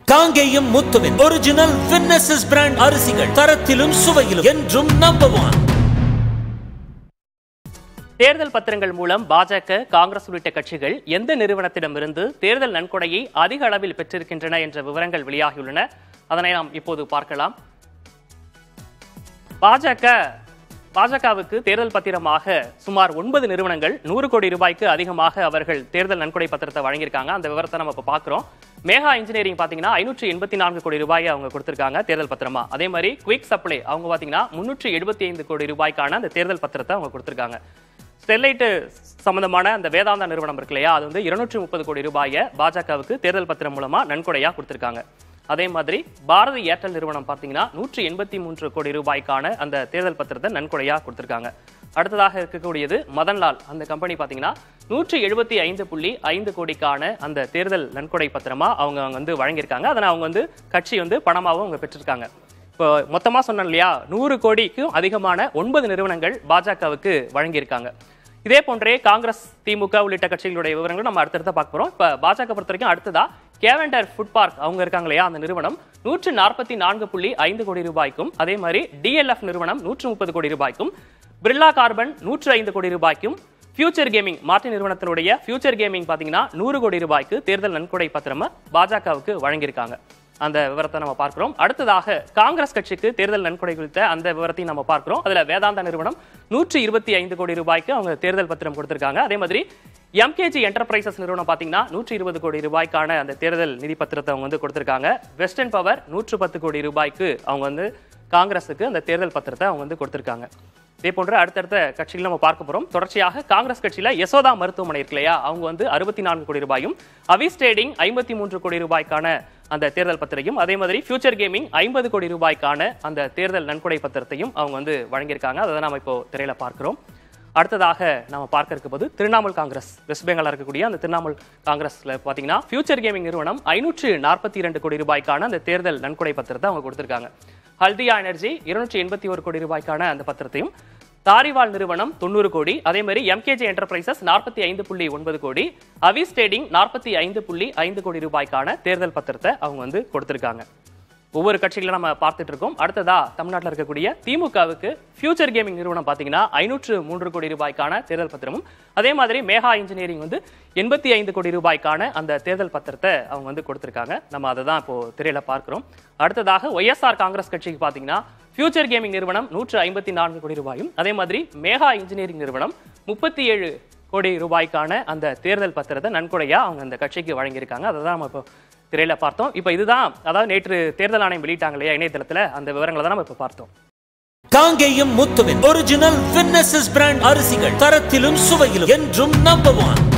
காங்கேயம் முத்துவின் ஒரிஜினல் வின்னசஸ் பிராண்ட் அரிசிகள் தரத்திலும் சுவையிலும் என்றும் நம்பர் ஒன் தேர்தல் பத்திரங்கள் மூலம் பாஜக காங்கிரஸ் உள்ளிட்ட கட்சிகள் எந்த நிறுவனத்திடமிருந்து தேர்தல் நன்கொடையை அதிக அளவில் பெற்றிருக்கின்றன என்ற விவரங்கள் வெளியாகியுள்ளன அதனை நாம் இப்போது பார்க்கலாம் பாஜக பாஜகவுக்கு தேர்தல் பத்திரமாக சுமார் ஒன்பது நிறுவனங்கள் நூறு கோடி ரூபாய்க்கு அதிகமாக அவர்கள் தேர்தல் நன்கொடை பத்திரத்தை வழங்கியிருக்காங்க அந்த விவரத்தை நம்ம இப்போ பார்க்குறோம் மேகா இன்ஜினியரிங் பார்த்தீங்கன்னா ஐநூற்றி எண்பத்தி நான்கு கோடி ரூபாயை அவங்க கொடுத்திருக்காங்க தேர்தல் பத்திரமா அதே மாதிரி குயிக் சப்ளை அவங்க பார்த்தீங்கன்னா முன்னூற்றி எழுபத்தி ஐந்து கோடி ரூபாய்க்கான அந்த தேர்தல் பத்திரத்தை அவங்க கொடுத்திருக்காங்க ஸ்டெர்லைட் சம்பந்தமான அந்த வேதாந்தா நிறுவனம் இருக்கு இல்லையா அது வந்து இருநூற்றி முப்பது கோடி ரூபாயை பாஜகவுக்கு தேர்தல் பத்திரம் மூலமா நன்கொடையா கொடுத்திருக்காங்க அதே மாதிரி பாரதி ஏர்டெல் நிறுவனம் பார்த்தீங்கன்னா நூற்றி எண்பத்தி மூன்று கோடி ரூபாய்க்கான அந்த தேர்தல் பத்திரத்தை நன்கொடையா கொடுத்திருக்காங்க அடுத்ததாக இருக்கக்கூடியது மதன்லால் அந்த கம்பெனி பார்த்தீங்கன்னா நூற்றி எழுபத்தி ஐந்து புள்ளி ஐந்து கோடிக்கான அந்த தேர்தல் நன்கொடை பத்திரமா அவங்க வந்து வழங்கியிருக்காங்க அதனை அவங்க வந்து கட்சி வந்து பணமாகவும் அவங்க பெற்றிருக்காங்க இப்போ மொத்தமா சொன்னேன் இல்லையா நூறு கோடிக்கும் அதிகமான ஒன்பது நிறுவனங்கள் பாஜகவுக்கு வழங்கியிருக்காங்க இதே போன்றே காங்கிரஸ் திமுக உள்ளிட்ட கட்சிகளுடைய விவரங்களும் நம்ம அடுத்தடுத்த பார்க்க போறோம் இப்போ பாஜக பொறுத்த வரைக்கும் அடுத்ததா கேவண்டர் ஃபுட் பார்க் அவங்க இருக்காங்க இல்லையா அந்த நிறுவனம் நூற்று நாற்பத்தி நான்கு புள்ளி ஐந்து கோடி ரூபாய்க்கும் அதே மாதிரி டிஎல்எஃப் நிறுவனம் நூற்று முப்பது கோடி ரூபாய்க்கும் பிர்லா கார்பன் நூற்று ஐந்து கோடி ரூபாய்க்கும் ஃபியூச்சர் கேமிங் மார்டின் நிறுவனத்தினுடைய ஃபியூச்சர் கேமிங் பார்த்தீங்கன்னா நூறு கோடி ரூபாய்க்கு தேர்தல் நன்கொடை பத்திரமா பாஜகவுக்கு வழங்கியிருக்காங்க அந்த விவரத்தை நம்ம பார்க்கிறோம் அடுத்ததாக காங்கிரஸ் கட்சிக்கு தேர்தல் நன்கொடை குறித்த அந்த விவரத்தையும் நம்ம பார்க்கிறோம் அதுல வேதாந்தா நிறுவனம் நூற்றி இருபத்தி ஐந்து கோடி ரூபாய்க்கு அவங்க தேர்தல் பத்திரம் கொடுத்திருக்காங்க அதே மாதிரி எம்கேஜி என்டர்பிரைசஸ் நிறுவனம் பார்த்தீங்கன்னா நூற்றி இருபது கோடி ரூபாய்க்கான அந்த தேர்தல் நிதி பத்திரத்தை அவங்க வந்து கொடுத்திருக்காங்க வெஸ்டர்ன் பவர் நூற்று பத்து கோடி ரூபாய்க்கு அவங்க வந்து காங்கிரஸுக்கு அந்த தேர்தல் பத்திரத்தை அவங்க வந்து கொடுத்திருக்காங்க இதே போன்ற அடுத்தடுத்த கட்சிகள் நம்ம பார்க்க போறோம் தொடர்ச்சியாக காங்கிரஸ் கட்சியில யசோதா மருத்துவமனை இருக்கு இல்லையா அவங்க வந்து அறுபத்தி நான்கு கோடி ரூபாயும் அவிஸ் ட்ரேடிங் ஐம்பத்தி மூன்று கோடி ரூபாய்க்கான அந்த தேர்தல் பத்திரையும் அதே மாதிரி ஃபியூச்சர் கேமிங் ஐம்பது கோடி ரூபாய்க்கான அந்த தேர்தல் நன்கொடை பத்திரத்தையும் அவங்க வந்து வழங்கியிருக்காங்க அதை நாம இப்போ திரையில பார்க்கிறோம் அடுத்ததாக நாம பார்க்க இருப்பது திரிணாமுல் காங்கிரஸ் வெஸ்ட் பெங்கால் இருக்கக்கூடிய அந்த திரிணாமுல் காங்கிரஸ்ல பாத்தீங்கன்னா ஃபியூச்சர் கேமிங் நிறுவனம் ஐநூற்று நாற்பத்தி இரண்டு கோடி ரூபாய்க்கான அந்த தேர்தல் நன்கொடை பத்திரத்தை அவங்க கொடுத்திருக்காங்க ஹல்தியா எனர்ஜி இருநூற்றி எண்பத்தி ஒரு கோடி ரூபாய்க்கான அந்த பத்திரத்தையும் தாரிவால் நிறுவனம் தொண்ணூறு கோடி அதே மாதிரி எம்கேஜே என்டர்பிரைசஸ் நாற்பத்தி ஐந்து புள்ளி ஒன்பது கோடி அவிஸ் ட்ரேடிங் நாற்பத்தி ஐந்து புள்ளி ஐந்து கோடி ரூபாய்க்கான தேர்தல் பத்திரத்தை அவங்க வந்து கொடுத்திருக்காங்க ஒவ்வொரு கட்சிகளை நம்ம பார்த்துட்டு இருக்கோம் அடுத்ததா தமிழ்நாட்டில் இருக்கக்கூடிய திமுகவுக்கு ஃபியூச்சர் கேமிங் நிறுவனம் பார்த்தீங்கன்னா ஐநூற்று மூன்று கோடி ரூபாய்க்கான தேர்தல் பத்திரமும் அதே மாதிரி மேகா இன்ஜினியரிங் வந்து எண்பத்தி ஐந்து கோடி ரூபாய்க்கான அந்த தேர்தல் பத்திரத்தை அவங்க வந்து கொடுத்திருக்காங்க நம்ம அதை தான் இப்போ திரையில பார்க்கிறோம் அடுத்ததாக ஒய்எஸ்ஆர் காங்கிரஸ் கட்சிக்கு பார்த்தீங்கன்னா ஃபியூச்சர் கேமிங் நிறுவனம் நூற்று ஐம்பத்தி நான்கு கோடி ரூபாயும் அதே மாதிரி மேகா இன்ஜினியரிங் நிறுவனம் முப்பத்தி ஏழு கோடி ரூபாய்க்கான அந்த தேர்தல் பத்திரத்தை நன்கொடையா அவங்க அந்த கட்சிக்கு வழங்கியிருக்காங்க அதை தான் நம்ம இப்போ திரையில பார்த்தோம் இப்போ இதுதான் அதாவது நேற்று தேர்தல் ஆணையம் வெளியிட்டாங்க இல்லையா இணையதளத்துல அந்த விவரங்களை தான் நம்ம இப்போ பார்த்தோம் காங்கேயம் முத்துவின் ஒரிஜினல் வின்னசஸ் பிராண்ட் அரிசிகள் தரத்திலும் சுவையிலும் என்றும் நம்பர் ஒன்